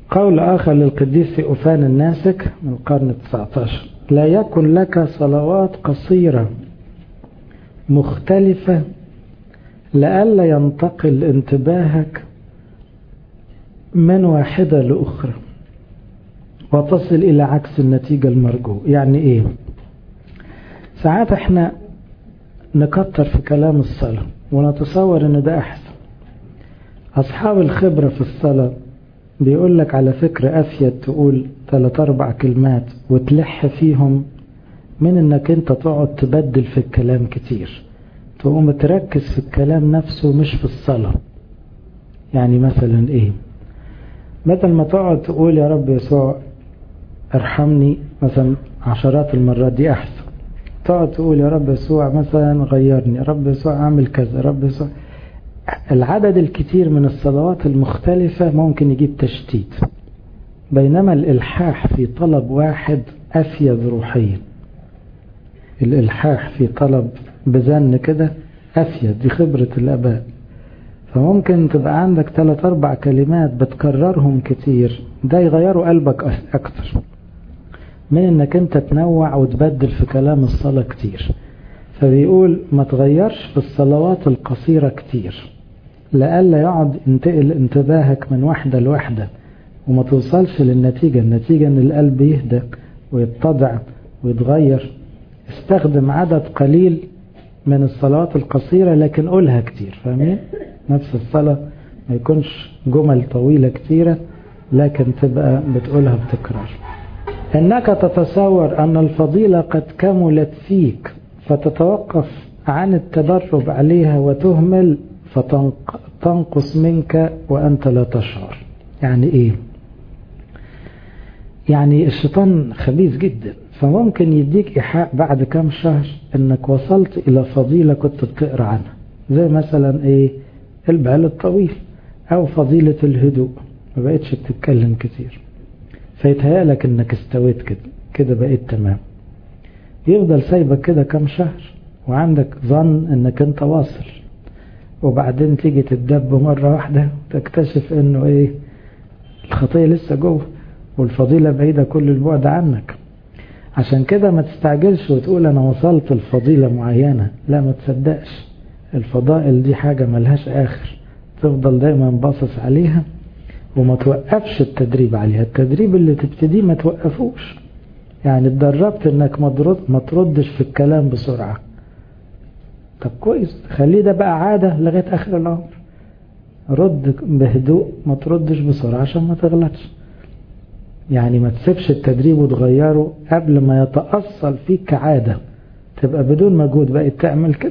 قول آخر للقديس أوفان الناسك من القرن 19 لا يكن لك صلوات قصيرة مختلفة لئلا ينتقل انتباهك من واحدة لأخرى وتصل إلى عكس النتيجة المرجو يعني إيه ساعات احنا نكتر في كلام الصلاة ونتصور ان ده احسن اصحاب الخبرة في الصلاة بيقول لك على فكرة افيد تقول ثلاث اربع كلمات وتلح فيهم من انك انت تقعد تبدل في الكلام كتير تقوم تركز في الكلام نفسه مش في الصلاة يعني مثلا ايه بدل ما تقعد تقول يا رب يسوع ارحمني مثلا عشرات المرات دي احسن تقعد تقول يا رب يسوع مثلا غيرني يا رب يسوع اعمل كذا يا رب يسوع العدد الكتير من الصلوات المختلفة ممكن يجيب تشتيت بينما الإلحاح في طلب واحد أفيد روحيا الإلحاح في طلب بزن كده أفيد دي خبرة الآباء فممكن تبقى عندك ثلاث أربع كلمات بتكررهم كتير ده يغيروا قلبك أكتر من انك انت تنوع وتبدل في كلام الصلاة كتير فبيقول ما تغيرش في الصلوات القصيرة كتير لألا يقعد ينتقل انتباهك من واحدة لواحدة وما توصلش للنتيجة النتيجة ان القلب يهدى ويتضع ويتغير استخدم عدد قليل من الصلوات القصيرة لكن قولها كتير فاهمين نفس الصلاة ما يكونش جمل طويلة كتيرة لكن تبقى بتقولها بتكرار انك تتصور ان الفضيلة قد كملت فيك فتتوقف عن التدرب عليها وتهمل فتنقص منك وانت لا تشعر يعني ايه يعني الشيطان خبيث جدا فممكن يديك إيحاء بعد كام شهر انك وصلت الى فضيلة كنت بتقرا عنها زي مثلا ايه البال الطويل او فضيلة الهدوء ما بقتش بتتكلم كتير فيتهيألك انك استويت كده كده بقيت تمام يفضل سايبك كده كام شهر وعندك ظن انك انت واصل وبعدين تيجي تدب مرة واحدة تكتشف انه ايه الخطية لسه جوه والفضيلة بعيدة كل البعد عنك عشان كده ما تستعجلش وتقول انا وصلت لفضيلة معينة لا ما تصدقش الفضائل دي حاجة ملهاش اخر تفضل دايما باصص عليها وما توقفش التدريب عليها التدريب اللي تبتديه ما توقفوش يعني اتدربت انك ما تردش في الكلام بسرعة طب كويس خليه ده بقى عادة لغاية اخر العمر رد بهدوء ما تردش بسرعة عشان ما تغلطش يعني ما تسيبش التدريب وتغيره قبل ما يتأصل فيك كعادة تبقى بدون مجهود بقى تعمل كده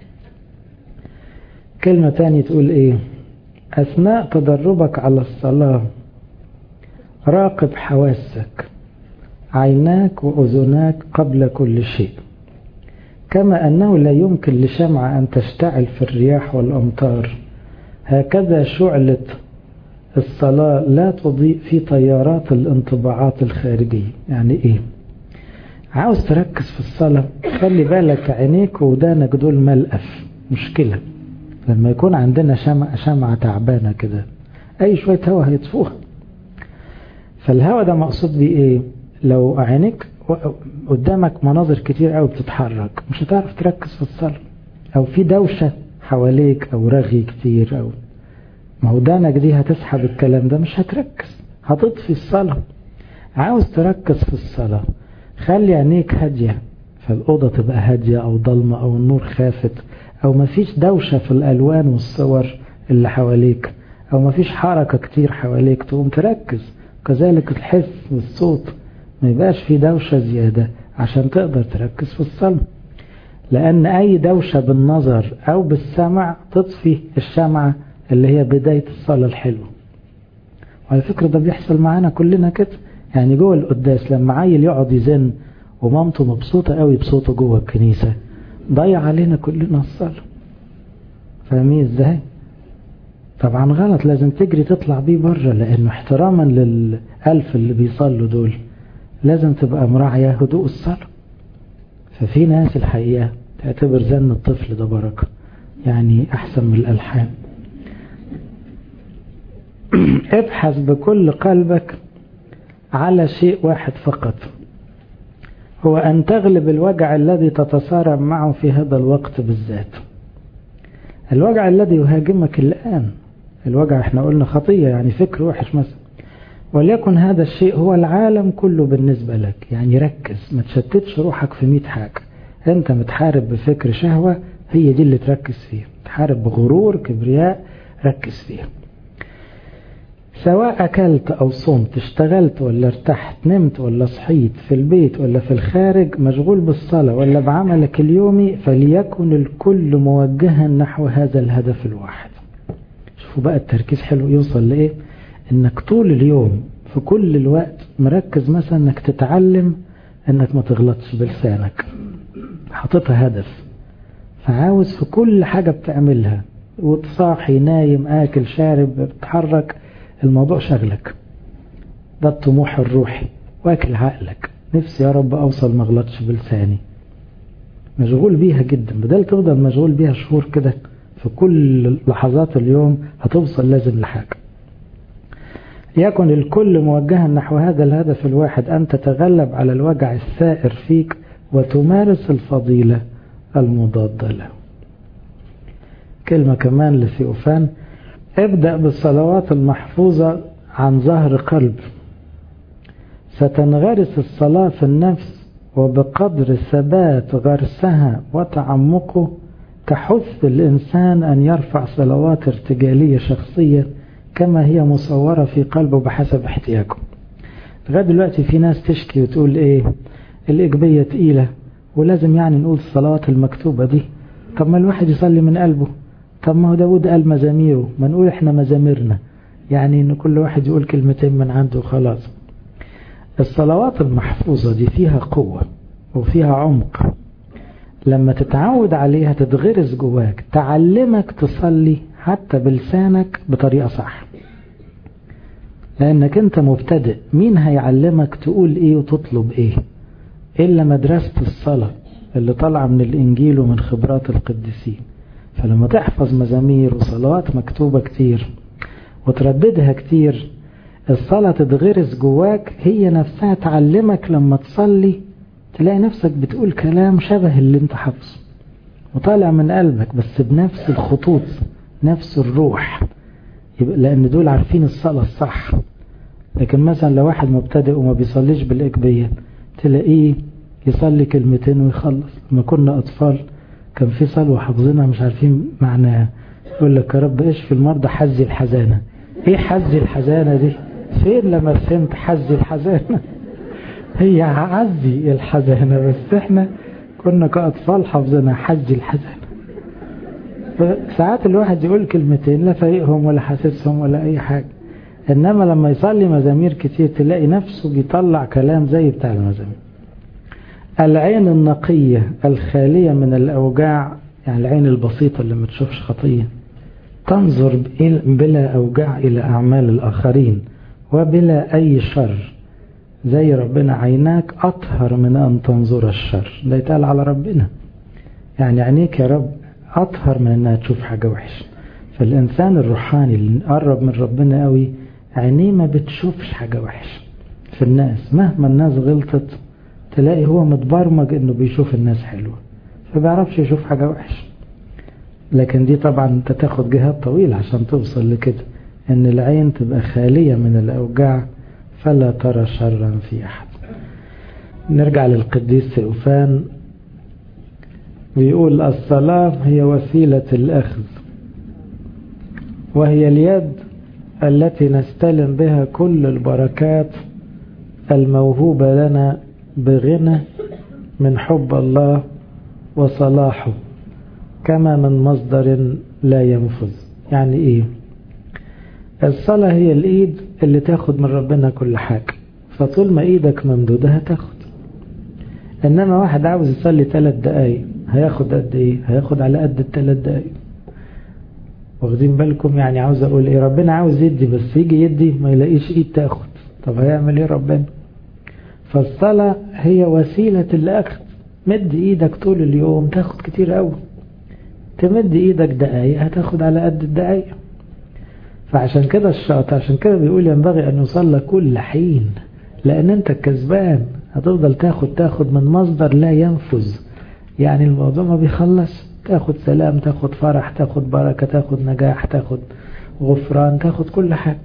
كلمة تاني تقول ايه أثناء تدربك على الصلاة راقب حواسك عيناك وأذناك قبل كل شيء كما أنه لا يمكن لشمعة أن تشتعل في الرياح والأمطار هكذا شعلة الصلاة لا تضيء في طيارات الانطباعات الخارجية يعني إيه عاوز تركز في الصلاة خلي بالك عينيك ودانك دول ملقف مشكلة لما يكون عندنا شمعة, شمعة تعبانة كده أي شوية هوا هيطفوها فالهوا ده مقصود بيه إيه لو عينيك قدامك مناظر كتير قوي بتتحرك مش هتعرف تركز في الصلاة أو في دوشة حواليك أو رغي كتير أو ما هو دانك دي هتسحب الكلام ده مش هتركز هتطفي الصلاة عاوز تركز في الصلاة خلي عينيك هادية فالأوضة تبقى هادية أو ضلمة أو النور خافت أو مفيش دوشة في الألوان والصور اللي حواليك أو مفيش حركة كتير حواليك تقوم تركز كذلك الحس والصوت ما يبقاش في دوشة زيادة عشان تقدر تركز في الصلاة لأن أي دوشة بالنظر أو بالسمع تطفي الشمعة اللي هي بداية الصلاة الحلوة وعلى فكرة ده بيحصل معانا كلنا كده يعني جوه القداس لما عيل يقعد يزن ومامته مبسوطة قوي بصوته جوه الكنيسة ضيع علينا كلنا الصلاة فاهمين ازاي طبعا غلط لازم تجري تطلع بيه بره لانه احتراما للألف اللي بيصلوا دول لازم تبقى مراعية هدوء الصلاة ففي ناس الحقيقة تعتبر زن الطفل ده بركة يعني احسن من الألحان ابحث بكل قلبك على شيء واحد فقط هو أن تغلب الوجع الذي تتصارع معه في هذا الوقت بالذات الوجع الذي يهاجمك الآن الوجع احنا قلنا خطية يعني فكر وحش مثلا وليكن هذا الشيء هو العالم كله بالنسبة لك يعني ركز ما تشتتش روحك في مئة حاجة انت متحارب بفكر شهوة هي دي اللي تركز فيها تحارب بغرور كبرياء ركز فيها سواء أكلت أو صمت اشتغلت ولا ارتحت نمت ولا صحيت في البيت ولا في الخارج مشغول بالصلاة ولا بعملك اليومي فليكن الكل موجها نحو هذا الهدف الواحد شوفوا بقى التركيز حلو يوصل لإيه انك طول اليوم في كل الوقت مركز مثلا انك تتعلم انك ما تغلطش بلسانك حاططها هدف فعاوز في كل حاجة بتعملها وتصاحي نايم آكل شارب بتحرك الموضوع شغلك ده الطموح الروحي واكل عقلك نفسي يا رب أوصل ما اغلطش بلساني مشغول بيها جدا بدل تفضل مشغول بيها شهور كده في كل لحظات اليوم هتوصل لازم لحاجة يكن الكل موجها نحو هذا الهدف الواحد أن تتغلب على الوجع الثائر فيك وتمارس الفضيلة المضادة له كلمة كمان لثيوفان ابدأ بالصلوات المحفوظة عن ظهر قلب ستنغرس الصلاة في النفس وبقدر ثبات غرسها وتعمقه تحث الإنسان أن يرفع صلوات ارتجالية شخصية كما هي مصورة في قلبه بحسب احتياجه لغاية دلوقتي في ناس تشكي وتقول ايه الإجبية تقيلة ولازم يعني نقول الصلوات المكتوبة دي طب ما الواحد يصلي من قلبه طب ما هو داود قال مزاميره ما نقول احنا مزاميرنا يعني ان كل واحد يقول كلمتين من عنده وخلاص الصلوات المحفوظة دي فيها قوة وفيها عمق لما تتعود عليها تتغرس جواك تعلمك تصلي حتى بلسانك بطريقة صح لأنك أنت مبتدئ مين هيعلمك تقول إيه وتطلب إيه إلا مدرسة الصلاة اللي طالعة من الإنجيل ومن خبرات القديسين فلما تحفظ مزامير وصلوات مكتوبة كتير وترددها كتير الصلاة تتغرس جواك هي نفسها تعلمك لما تصلي تلاقي نفسك بتقول كلام شبه اللي انت حافظه وطالع من قلبك بس بنفس الخطوط نفس الروح لأن دول عارفين الصلاة الصح لكن مثلا لو واحد مبتدئ وما بيصليش بالإقبية تلاقيه يصلي كلمتين ويخلص لما كنا أطفال كان في صلوة حافظينها مش عارفين معناها يقول لك يا رب ايش في المرضى حزي الحزانة ايه حزي الحزانة دي فين لما فهمت حزي الحزانة هي عزي الحزانة بس احنا كنا كأطفال حافظينها حزي الحزانة ساعات الواحد يقول كلمتين لا فايقهم ولا حاسسهم ولا اي حاجة انما لما يصلي مزامير كتير تلاقي نفسه بيطلع كلام زي بتاع المزامير العين النقية الخالية من الأوجاع يعني العين البسيطة اللي ما تشوفش خطية تنظر بلا أوجاع إلى أعمال الآخرين وبلا أي شر زي ربنا عيناك أطهر من أن تنظر الشر ده يتقال على ربنا يعني عينيك يا رب أطهر من أنها تشوف حاجة وحشة فالإنسان الروحاني اللي قرب من ربنا قوي عينيه ما بتشوفش حاجة وحشة في الناس مهما الناس غلطت تلاقي هو متبرمج انه بيشوف الناس حلوة فبيعرفش يشوف حاجة وحشة لكن دي طبعا انت تاخد جهاد طويل عشان توصل لكده ان العين تبقى خالية من الاوجاع فلا ترى شرا في احد نرجع للقديس سيوفان بيقول الصلاة هي وسيلة الأخذ وهي اليد التي نستلم بها كل البركات الموهوبة لنا بغنى من حب الله وصلاحه كما من مصدر لا ينفذ يعني ايه الصلاة هي الايد اللي تاخد من ربنا كل حاجة فطول ما ايدك ممدودة هتاخد انما واحد عاوز يصلي ثلاث دقايق هياخد قد ايه هياخد على قد الثلاث دقايق واخدين بالكم يعني عاوز اقول ايه ربنا عاوز يدي بس يجي يدي ما يلاقيش ايد تاخد طب هيعمل ايه ربنا فالصلاة هي وسيلة الأخذ مد ايدك طول اليوم تاخد كتير قوي تمد ايدك دقايق هتاخد على قد الدقايق فعشان كده الشاطر عشان كده بيقول ينبغي أن يصلى كل حين لأن أنت كسبان هتفضل تاخد تاخد من مصدر لا ينفذ يعني الموضوع ما بيخلص تاخد سلام تاخد فرح تاخد بركة تاخد نجاح تاخد غفران تاخد كل حاجة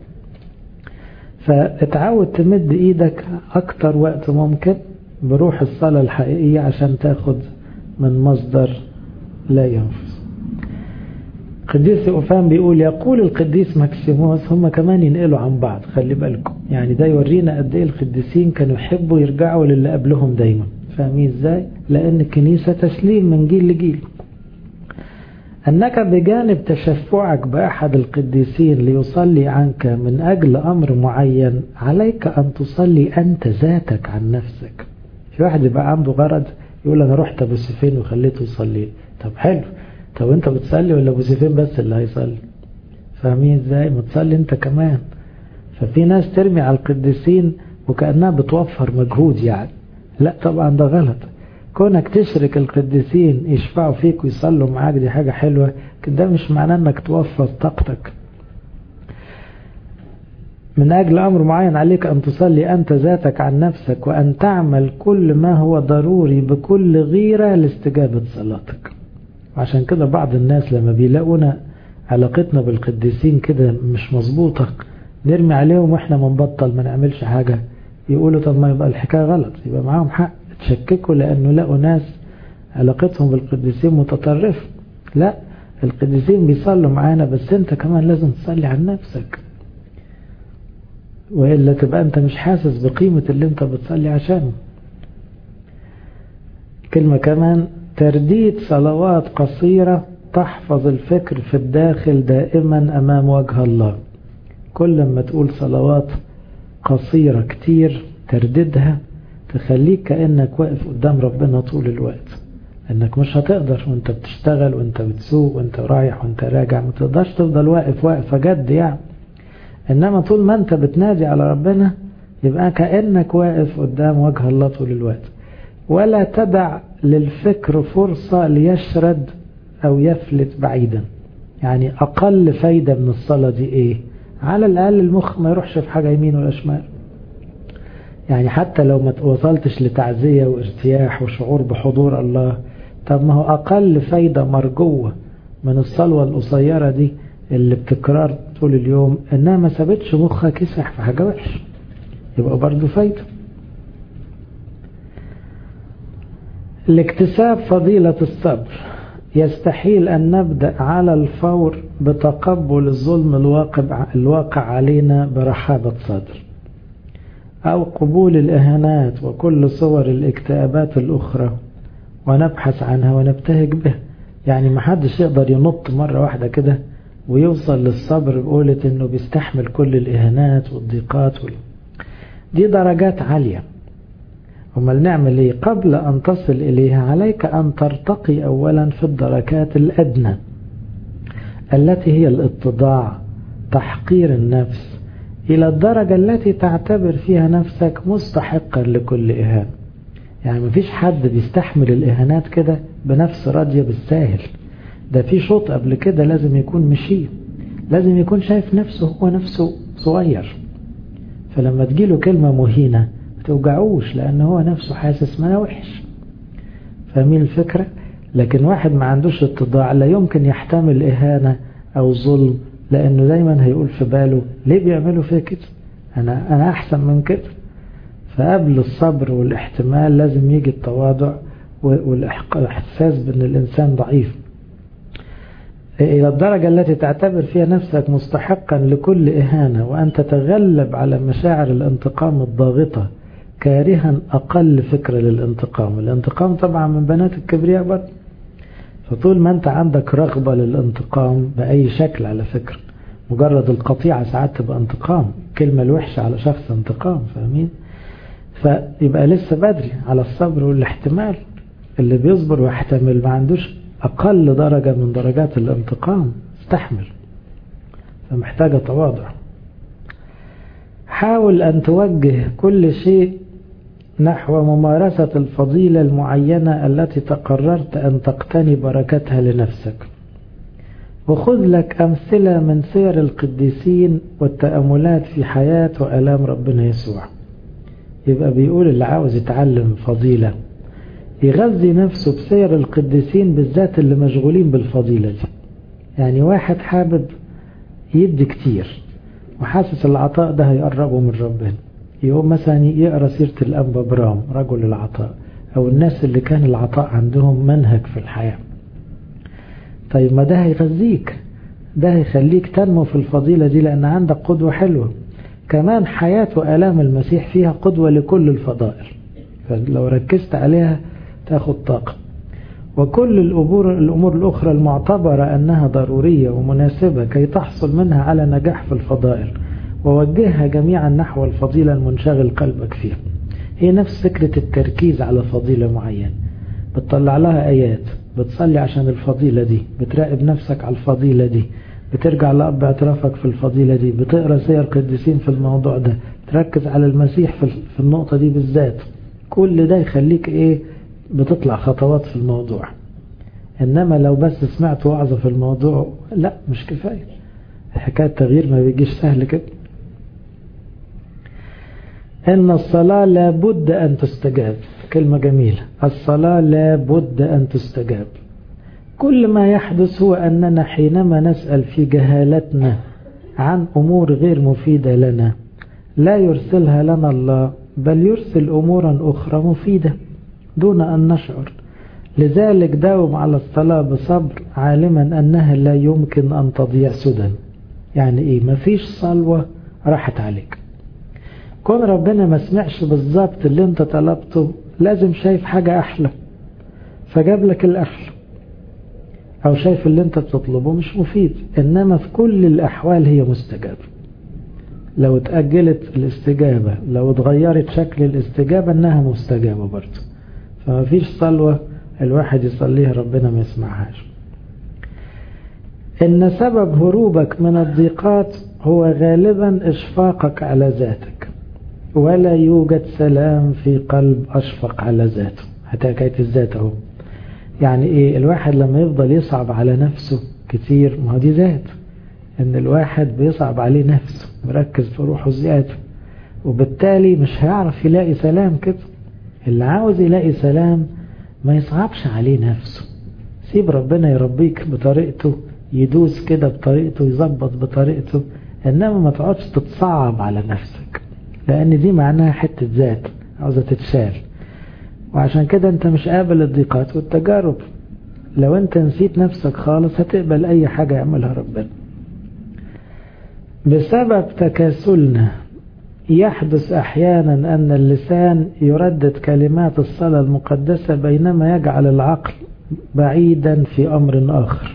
فاتعود تمد ايدك اكتر وقت ممكن بروح الصلاة الحقيقية عشان تاخد من مصدر لا ينفذ قديس أوفان بيقول يقول القديس ماكسيموس هم كمان ينقلوا عن بعض خلي بالكم يعني ده يورينا قد ايه القديسين كانوا يحبوا يرجعوا للي قبلهم دايما فاهمين ازاي لان الكنيسة تسليم من جيل لجيل أنك بجانب تشفعك بأحد القديسين ليصلي عنك من أجل أمر معين عليك أن تصلي أنت ذاتك عن نفسك في واحد يبقى عنده غرض يقول أنا رحت أبو سيفين وخليته يصلي طب حلو طب أنت بتصلي ولا أبو سيفين بس اللي هيصلي فاهمين إزاي ما تصلي أنت كمان ففي ناس ترمي على القديسين وكأنها بتوفر مجهود يعني لا طبعا ده غلط كونك تشرك القديسين يشفعوا فيك ويصلوا معاك دي حاجة حلوة ده مش معناه انك توفر طاقتك من أجل أمر معين عليك أن تصلي أنت ذاتك عن نفسك وأن تعمل كل ما هو ضروري بكل غيرة لاستجابة صلاتك عشان كده بعض الناس لما بيلاقونا علاقتنا بالقديسين كده مش مظبوطة نرمي عليهم واحنا منبطل ما نعملش حاجة يقولوا طب ما يبقى الحكاية غلط يبقى معاهم حق تشككوا لأنه لقوا ناس علاقتهم بالقديسين متطرفة لا القديسين بيصلوا معانا بس انت كمان لازم تصلي عن نفسك وإلا تبقى انت مش حاسس بقيمة اللي انت بتصلي عشانه كلمة كمان ترديد صلوات قصيرة تحفظ الفكر في الداخل دائما أمام وجه الله كل ما تقول صلوات قصيرة كتير ترددها تخليك كأنك واقف قدام ربنا طول الوقت انك مش هتقدر وانت بتشتغل وانت بتسوق وانت رايح وانت راجع ما تقدرش تفضل واقف واقفة جد يعني انما طول ما انت بتنادي على ربنا يبقى كأنك واقف قدام وجه الله طول الوقت ولا تدع للفكر فرصة ليشرد او يفلت بعيدا يعني اقل فايدة من الصلاة دي ايه على الاقل المخ ما يروحش في حاجة يمين ولا شمال يعني حتى لو ما وصلتش لتعزية وارتياح وشعور بحضور الله طب ما هو أقل فايدة مرجوة من الصلوة القصيرة دي اللي بتكرار طول اليوم إنها ما سابتش مخك يسرح في حاجة وحشة يبقى برضه فايدة لاكتساب فضيلة الصبر يستحيل أن نبدأ على الفور بتقبل الظلم الواقع, الواقع علينا برحابة صدر أو قبول الإهانات وكل صور الاكتئابات الأخرى ونبحث عنها ونبتهج بها يعني ما حدش يقدر ينط مرة واحدة كده ويوصل للصبر بقولة انه بيستحمل كل الإهانات والضيقات وال... دي درجات عالية امال نعمل ايه قبل أن تصل إليها عليك أن ترتقي أولا في الدركات الأدنى التي هي الاتضاع تحقير النفس إلى الدرجة التي تعتبر فيها نفسك مستحقا لكل إهانة يعني مفيش حد بيستحمل الإهانات كده بنفس راضية بالساهل ده في شوط قبل كده لازم يكون مشي لازم يكون شايف نفسه هو نفسه صغير فلما تجيله كلمة مهينة ما توجعوش لأن هو نفسه حاسس ما وحش فاهمين الفكرة لكن واحد ما عندوش اتضاع لا يمكن يحتمل إهانة أو ظلم لأنه دايما هيقول في باله ليه بيعملوا فيا كده أنا, أنا أحسن من كده فقبل الصبر والاحتمال لازم يجي التواضع والإحساس بأن الإنسان ضعيف إلى الدرجة التي تعتبر فيها نفسك مستحقا لكل إهانة وأن تتغلب على مشاعر الانتقام الضاغطة كارها أقل فكرة للانتقام الانتقام طبعا من بنات الكبرياء برضه فطول ما أنت عندك رغبة للانتقام بأي شكل على فكرة مجرد القطيعة ساعات تبقى انتقام كلمة الوحشة على شخص انتقام فاهمين فيبقى لسه بدري على الصبر والاحتمال اللي بيصبر ويحتمل ما عندوش أقل درجة من درجات الانتقام استحمل فمحتاجة تواضع حاول أن توجه كل شيء نحو ممارسة الفضيلة المعينة التي تقررت أن تقتني بركتها لنفسك وخذ لك أمثلة من سير القديسين والتأملات في حياة وألام ربنا يسوع يبقى بيقول اللي عاوز يتعلم فضيلة يغذي نفسه بسير القديسين بالذات اللي مشغولين بالفضيلة دي يعني واحد حابب يدي كتير وحاسس العطاء ده هيقربه من ربنا يقوم مثلا يقرا سيرة الأنبا برام رجل العطاء أو الناس اللي كان العطاء عندهم منهج في الحياة طيب ما ده هيغذيك ده هيخليك تنمو في الفضيلة دي لأن عندك قدوة حلوة كمان حياة وآلام المسيح فيها قدوة لكل الفضائل فلو ركزت عليها تاخد طاقة وكل الأمور, الأمور الأخرى المعتبرة أنها ضرورية ومناسبة كي تحصل منها على نجاح في الفضائل ووجهها جميعا نحو الفضيلة المنشغل قلبك فيها هي نفس فكرة التركيز على فضيلة معينة بتطلع لها آيات بتصلي عشان الفضيلة دي بتراقب نفسك على الفضيلة دي بترجع لأب اعترافك في الفضيلة دي بتقرأ سير قديسين في الموضوع ده تركز على المسيح في النقطة دي بالذات كل ده يخليك ايه بتطلع خطوات في الموضوع انما لو بس سمعت وعظة في الموضوع لا مش كفاية حكاية تغيير ما بيجيش سهل كده ان الصلاة لابد ان تستجاب كلمة جميلة الصلاة لابد ان تستجاب كل ما يحدث هو أننا حينما نسأل في جهالتنا عن أمور غير مفيدة لنا لا يرسلها لنا الله بل يرسل أمورا أخرى مفيدة دون أن نشعر لذلك داوم على الصلاة بصبر عالما أنها لا يمكن أن تضيع سدى يعني إيه مفيش صلوة راحت عليك كون ربنا ما سمعش بالظبط اللي انت طلبته لازم شايف حاجة أحلى فجاب لك الأحلى أو شايف اللي أنت بتطلبه مش مفيد إنما في كل الأحوال هي مستجابة لو اتأجلت الاستجابة لو اتغيرت شكل الاستجابة إنها مستجابة برضه فما فيش صلوة الواحد يصليها ربنا ما يسمعهاش إن سبب هروبك من الضيقات هو غالبا إشفاقك على ذاتك ولا يوجد سلام في قلب أشفق على ذاته حتى حكاية الذات اهو يعني ايه الواحد لما يفضل يصعب على نفسه كتير ما هو دي ذات ان الواحد بيصعب عليه نفسه مركز في روحه زيادة وبالتالي مش هيعرف يلاقي سلام كده اللي عاوز يلاقي سلام ما يصعبش عليه نفسه سيب ربنا يربيك بطريقته يدوس كده بطريقته يظبط بطريقته انما ما تقعدش تتصعب على نفسك لان دي معناها حتة ذات عاوزة تتشال وعشان كده انت مش قابل الضيقات والتجارب لو انت نسيت نفسك خالص هتقبل اي حاجة يعملها ربنا بسبب تكاسلنا يحدث احيانا ان اللسان يردد كلمات الصلاة المقدسة بينما يجعل العقل بعيدا في امر اخر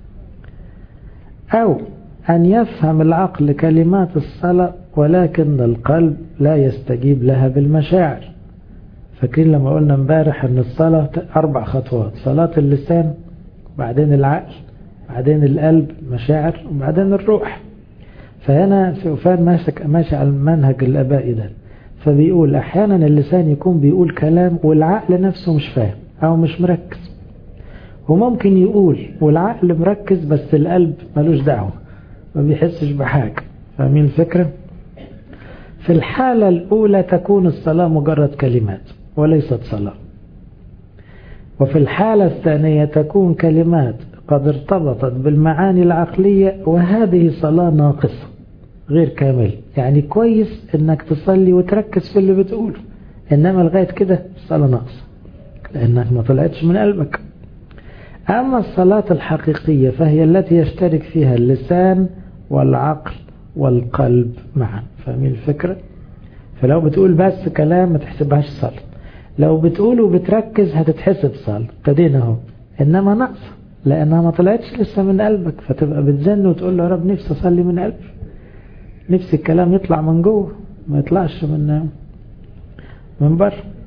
او ان يفهم العقل كلمات الصلاة ولكن القلب لا يستجيب لها بالمشاعر فاكرين لما قلنا امبارح ان الصلاة اربع خطوات صلاة اللسان بعدين العقل بعدين القلب مشاعر وبعدين الروح فهنا سوفان ماشي ماشي على المنهج الابائي ده فبيقول احيانا اللسان يكون بيقول كلام والعقل نفسه مش فاهم او مش مركز وممكن يقول والعقل مركز بس القلب ملوش دعوة ما بيحسش بحاجة فاهمين الفكرة في الحالة الأولى تكون الصلاة مجرد كلمات وليست صلاة وفي الحالة الثانية تكون كلمات قد ارتبطت بالمعاني العقلية وهذه صلاة ناقصة غير كامل يعني كويس انك تصلي وتركز في اللي بتقوله انما لغاية كده الصلاة ناقصة لانك ما طلعتش من قلبك اما الصلاة الحقيقية فهي التي يشترك فيها اللسان والعقل والقلب معا فاهمين الفكرة فلو بتقول بس كلام ما تحسبهاش صلاة لو بتقول وبتركز هتتحسب صلاة ابتدينا اهو انما ناقصة لانها ما طلعتش لسه من قلبك فتبقى بتزن وتقول له يا رب نفسي اصلي من قلبي نفسي الكلام يطلع من جوه ما يطلعش من من بره